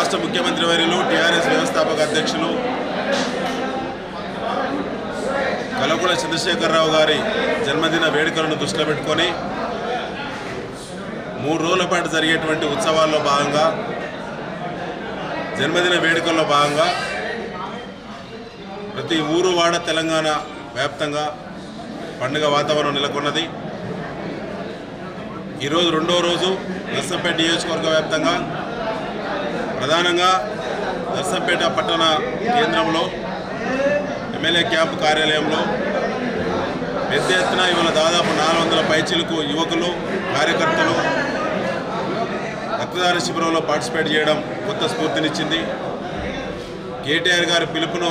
రాష్ట్ర ముఖ్యమంత్రి వర్యులు టీఆర్ఎస్ వ్యవస్థాపక అధ్యక్షులు కలకుల చంద్రశేఖరరావు గారి జన్మదిన వేడుకలను దృష్టిలో పెట్టుకొని మూడు రోజుల పాటు జరిగేటువంటి ఉత్సవాల్లో భాగంగా జన్మదిన వేడుకల్లో భాగంగా ప్రతి ఊరు వాడ తెలంగాణ వ్యాప్తంగా పండుగ వాతావరణం నెలకొన్నది ఈరోజు రెండో రోజు నర్సంపేట నియోజకవర్గ వ్యాప్తంగా ప్రధానంగా నర్సంపేట పట్టణ కేంద్రంలో ఎమ్మెల్యే క్యాంపు కార్యాలయంలో పెద్ద ఎత్తున ఇవాళ దాదాపు నాలుగు వందల పైచీలకు యువకులు కార్యకర్తలు రక్తదాన శిబిరంలో పార్టిసిపేట్ చేయడం కొత్త స్ఫూర్తినిచ్చింది కేటీఆర్ గారి పిలుపును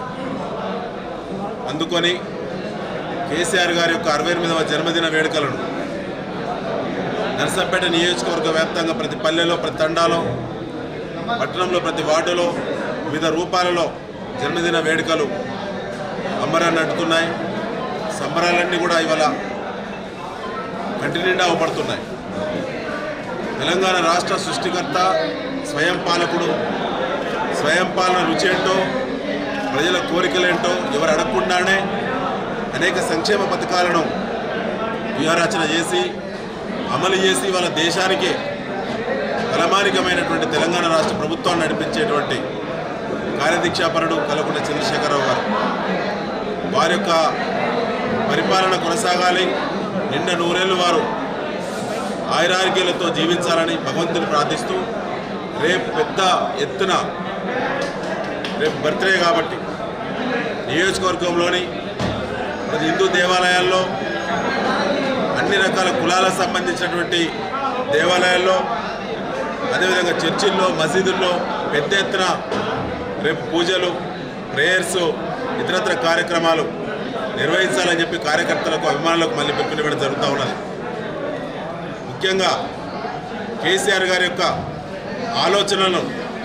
అందుకొని కేసీఆర్ గారి యొక్క అరవై ఎనిమిదవ జన్మదిన వేడుకలను నర్సంపేట నియోజకవర్గ వ్యాప్తంగా ప్రతి పల్లెలో ప్రతి తండాలో పట్టణంలో ప్రతి వార్డులో వివిధ రూపాలలో జన్మదిన వేడుకలు అంబరాన్ని అంటుతున్నాయి సంబరాలన్నీ కూడా ఇవాళ కంటి నిండా అవపడుతున్నాయి తెలంగాణ రాష్ట్ర సృష్టికర్త స్వయం పాలకుడు స్వయం పాలన రుచి ఏంటో ప్రజల కోరికలేంటో ఎవరు అడగకుండానే అనేక సంక్షేమ పథకాలను వ్యూహరచన చేసి అమలు చేసి వాళ్ళ దేశానికి తలమానికమైనటువంటి తెలంగాణ రాష్ట్ర ప్రభుత్వాన్ని నడిపించేటువంటి కార్యదీక్షాపరుడు కలకుంట చంద్రశేఖరరావు గారు వారి యొక్క పరిపాలన కొనసాగాలి నిండ నూరేళ్ళు వారు ఆయురారోగ్యాలతో జీవించాలని భగవంతుని ప్రార్థిస్తూ రేపు పెద్ద ఎత్తున రేపు బర్త్డే కాబట్టి నియోజకవర్గంలోని ప్రతి హిందూ దేవాలయాల్లో అన్ని రకాల కులాలకు సంబంధించినటువంటి దేవాలయాల్లో అదేవిధంగా చర్చిల్లో మసీదుల్లో పెద్ద ఎత్తున రేపు పూజలు ప్రేయర్స్ ఇతరత్ర కార్యక్రమాలు నిర్వహించాలని చెప్పి కార్యకర్తలకు అభిమానులకు మళ్ళీ పిలుపునివ్వడం జరుగుతూ ఉన్నది ముఖ్యంగా కేసీఆర్ గారి యొక్క ఆలోచనలను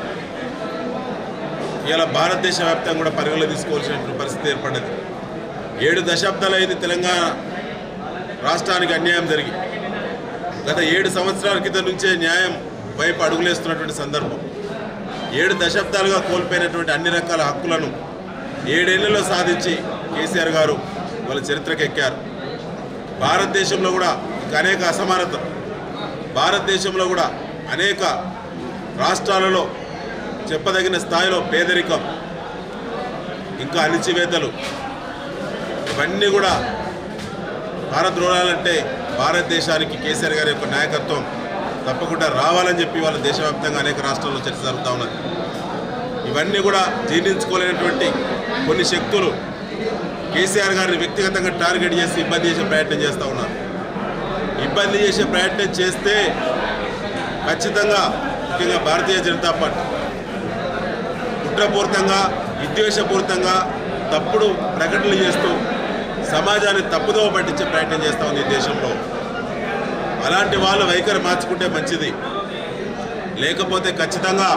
ఇలా భారతదేశ వ్యాప్తంగా కూడా పరిగణలో తీసుకోవాల్సినటువంటి పరిస్థితి ఏర్పడ్డది ఏడు దశాబ్దాలైంది తెలంగాణ రాష్ట్రానికి అన్యాయం జరిగి గత ఏడు సంవత్సరాల క్రితం నుంచే న్యాయం వైపు అడుగులేస్తున్నటువంటి సందర్భం ఏడు దశాబ్దాలుగా కోల్పోయినటువంటి అన్ని రకాల హక్కులను ఏడేళ్లలో సాధించి కేసీఆర్ గారు వాళ్ళ చరిత్రకు ఎక్కారు భారతదేశంలో కూడా ఇంకా అనేక అసమానత భారతదేశంలో కూడా అనేక రాష్ట్రాలలో చెప్పదగిన స్థాయిలో పేదరికం ఇంకా అణిచివేతలు ఇవన్నీ కూడా భారత్ రూరాలంటే భారతదేశానికి కేసీఆర్ గారి యొక్క నాయకత్వం తప్పకుండా రావాలని చెప్పి వాళ్ళ దేశవ్యాప్తంగా అనేక రాష్ట్రాల్లో చర్చ జరుగుతూ ఉన్నది ఇవన్నీ కూడా జీర్ణించుకోలేనటువంటి కొన్ని శక్తులు కేసీఆర్ గారిని వ్యక్తిగతంగా టార్గెట్ చేసి ఇబ్బంది చేసే ప్రయత్నం చేస్తూ ఉన్నారు ఇబ్బంది చేసే ప్రయత్నం చేస్తే ఖచ్చితంగా ముఖ్యంగా భారతీయ జనతా పార్టీ కుట్రపూరితంగా విద్వేషపూరితంగా తప్పుడు ప్రకటనలు చేస్తూ సమాజాన్ని తప్పుదోవ పట్టించే ప్రయత్నం చేస్తూ ఉంది ఈ దేశంలో అలాంటి వాళ్ళు వైఖరి మార్చుకుంటే మంచిది లేకపోతే ఖచ్చితంగా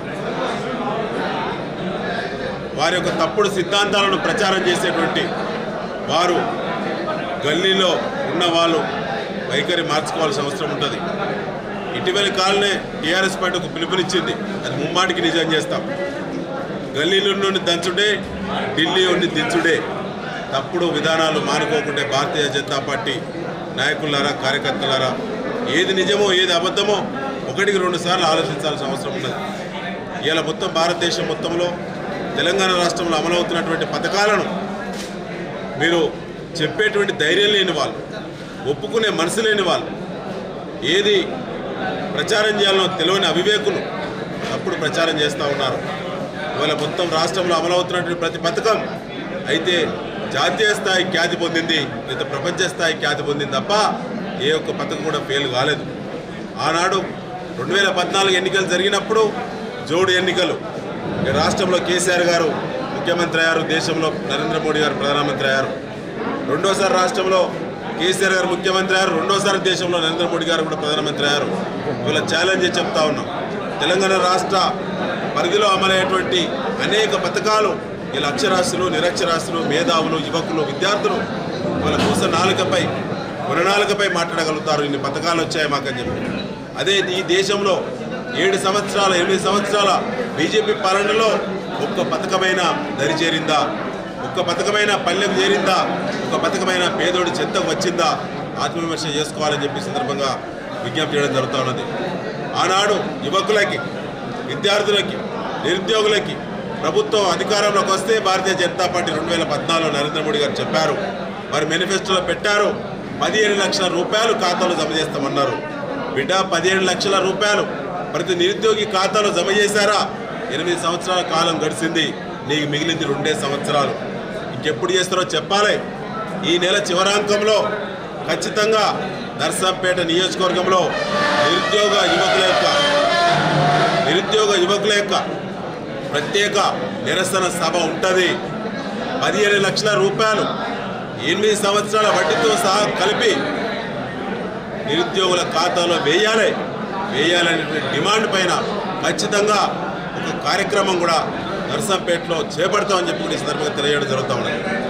వారి యొక్క తప్పుడు సిద్ధాంతాలను ప్రచారం చేసేటువంటి వారు గల్లీలో ఉన్న వాళ్ళు వైఖరి మార్చుకోవాల్సిన అవసరం ఉంటుంది ఇటీవలి కాలనే టీఆర్ఎస్ పార్టీ ఒక పిలుపునిచ్చింది అది ముమ్మాటికి నిజం చేస్తాం గల్లీలో నుండి దంచుడే ఢిల్లీ నుండి దించుడే తప్పుడు విధానాలు మానుకోకుంటే భారతీయ జనతా పార్టీ నాయకులారా కార్యకర్తలారా ఏది నిజమో ఏది అబద్ధమో ఒకటికి రెండు సార్లు ఆలోచించాల్సిన అవసరం ఉన్నది ఇలా మొత్తం భారతదేశం మొత్తంలో తెలంగాణ రాష్ట్రంలో అమలవుతున్నటువంటి పథకాలను మీరు చెప్పేటువంటి ధైర్యం లేని వాళ్ళు ఒప్పుకునే మనసు లేని వాళ్ళు ఏది ప్రచారం చేయాలనో తెలియని అవివేకులు తప్పుడు ప్రచారం చేస్తూ ఉన్నారు ఇవాళ మొత్తం రాష్ట్రంలో అమలవుతున్నటువంటి ప్రతి పథకం అయితే జాతీయ స్థాయి ఖ్యాతి పొందింది లేదా ప్రపంచ స్థాయి ఖ్యాతి పొందింది తప్ప ఏ ఒక్క పథకం కూడా ఫెయిల్ కాలేదు ఆనాడు రెండు వేల పద్నాలుగు ఎన్నికలు జరిగినప్పుడు జోడు ఎన్నికలు ఈ రాష్ట్రంలో కేసీఆర్ గారు ముఖ్యమంత్రి అయ్యారు దేశంలో నరేంద్ర మోడీ గారు ప్రధానమంత్రి అయ్యారు రెండోసారి రాష్ట్రంలో కేసీఆర్ గారు ముఖ్యమంత్రి అయ్యారు రెండోసారి దేశంలో నరేంద్ర మోడీ గారు కూడా ప్రధానమంత్రి అయ్యారు ఇవాళ ఛాలెంజ్ చేసి చెప్తా ఉన్నాం తెలంగాణ రాష్ట్ర పరిధిలో అమలయ్యేటువంటి అనేక పథకాలు ఇలా అక్షరాస్యులు నిరక్షరాస్యులు మేధావులు యువకులు విద్యార్థులు వాళ్ళ కూస నాలుకపై గుణనాలుకపై మాట్లాడగలుగుతారు ఇన్ని పథకాలు వచ్చాయి మాకని చెప్పి అదే ఈ దేశంలో ఏడు సంవత్సరాల ఎనిమిది సంవత్సరాల బీజేపీ పాలనలో ఒక్క పథకమైన దరి చేరిందా ఒక్క పథకమైన పల్లెకు చేరిందా ఒక పథకమైన పేదోడి చెత్తకు వచ్చిందా ఆత్మవిమర్శ చేసుకోవాలని చెప్పి ఈ సందర్భంగా విజ్ఞప్తి చేయడం జరుగుతూ ఉన్నది ఆనాడు యువకులకి విద్యార్థులకి నిరుద్యోగులకి ప్రభుత్వం అధికారంలోకి వస్తే భారతీయ జనతా పార్టీ రెండు వేల పద్నాలుగులో నరేంద్ర మోడీ గారు చెప్పారు వారి మేనిఫెస్టోలో పెట్టారు పదిహేను లక్షల రూపాయలు ఖాతాలో జమ చేస్తామన్నారు బిడ్డ పదిహేను లక్షల రూపాయలు ప్రతి నిరుద్యోగి ఖాతాలో జమ చేశారా ఎనిమిది సంవత్సరాల కాలం గడిచింది నీకు మిగిలింది రెండే సంవత్సరాలు ఇంకెప్పుడు చేస్తారో చెప్పాలి ఈ నెల చివరాంకంలో ఖచ్చితంగా నర్సంపేట నియోజకవర్గంలో నిరుద్యోగ యువకుల యొక్క నిరుద్యోగ యువకుల యొక్క ప్రత్యేక నిరసన సభ ఉంటుంది పదిహేను లక్షల రూపాయలు ఎనిమిది సంవత్సరాల వడ్డీతో సహా కలిపి నిరుద్యోగుల ఖాతాలో వేయాలి వేయాలనే డిమాండ్ పైన ఖచ్చితంగా ఒక కార్యక్రమం కూడా నర్సంపేటలో చేపడతామని చెప్పి కూడా ఈ సందర్భంగా తెలియజేయడం జరుగుతూ ఉన్నది